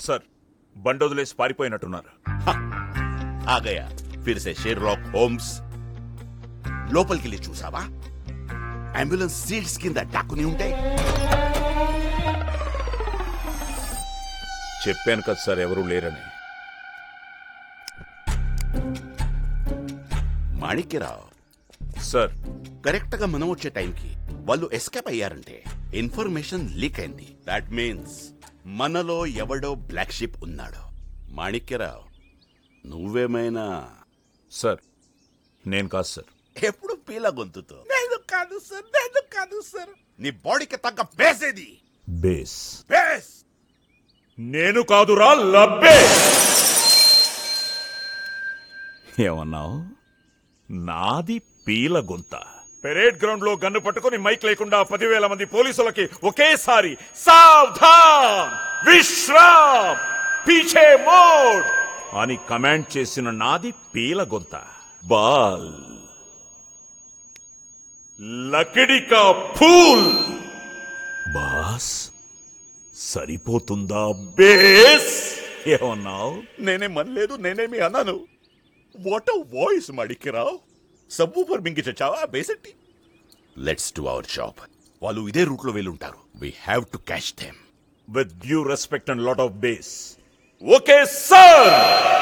sir బండొదిలేసి పారిపోయినట్టున్నారు ఆ గయా ఫిర్ సే share rock homes లోపలికి వెళ్ళి చూసావా అంబులెన్స్ సీట్స్ కింద డాక్కుని ఉంటాయి చెప్పాను కదా సార్ ఎవరూ లేరని మాణిక్యరావు సార్ కరెక్ట్ గా మనం వచ్చే టైంకి వాళ్ళు ఎస్కేప్ అయ్యారంటే ఇన్ఫర్మేషన్ లీక్ అయింది దాట్ మీన్స్ మనలో ఎవడో బ్లాక్ షిప్ ఉన్నాడు మాణిక్యరావు నువ్వేమైనా సార్ నేను కాదు సార్ ఎప్పుడు పీల గొంతుతో నేను కాదు సార్ నేను కాదు సార్ నీ బాడీకి తగ్గ బేసేది బేస్ బేస్ నేను కాదురా లబ్బే ఏమన్నావు నాది పీల గుంత పెరేడ్ గ్రౌండ్ లో గన్ను పట్టుకుని మైక్ లేకుండా పదివేల మంది పోలీసులకి ఒకేసారి సావధాన్ విశ్రామ్ పీఛే మోడ్ అని కమాండ్ చేసిన నాది పీల గుంత బాల్ లకిడికా ఫూల్ బాస్ సరిపోతుందా బేస్ ఏమన్నావు నేనేమనలేదు నేనేమి అన్నాను వాట్ వాయిస్ మాణిక్యరావు సబ్బు పర్ మింగి చచ్చావా బేసెట్టి లెట్స్ డు అవర్ జాబ్ వాళ్ళు ఇదే రూట్ లో వెళ్ళుంటారు we have to catch them with due respect and lot of base okay sir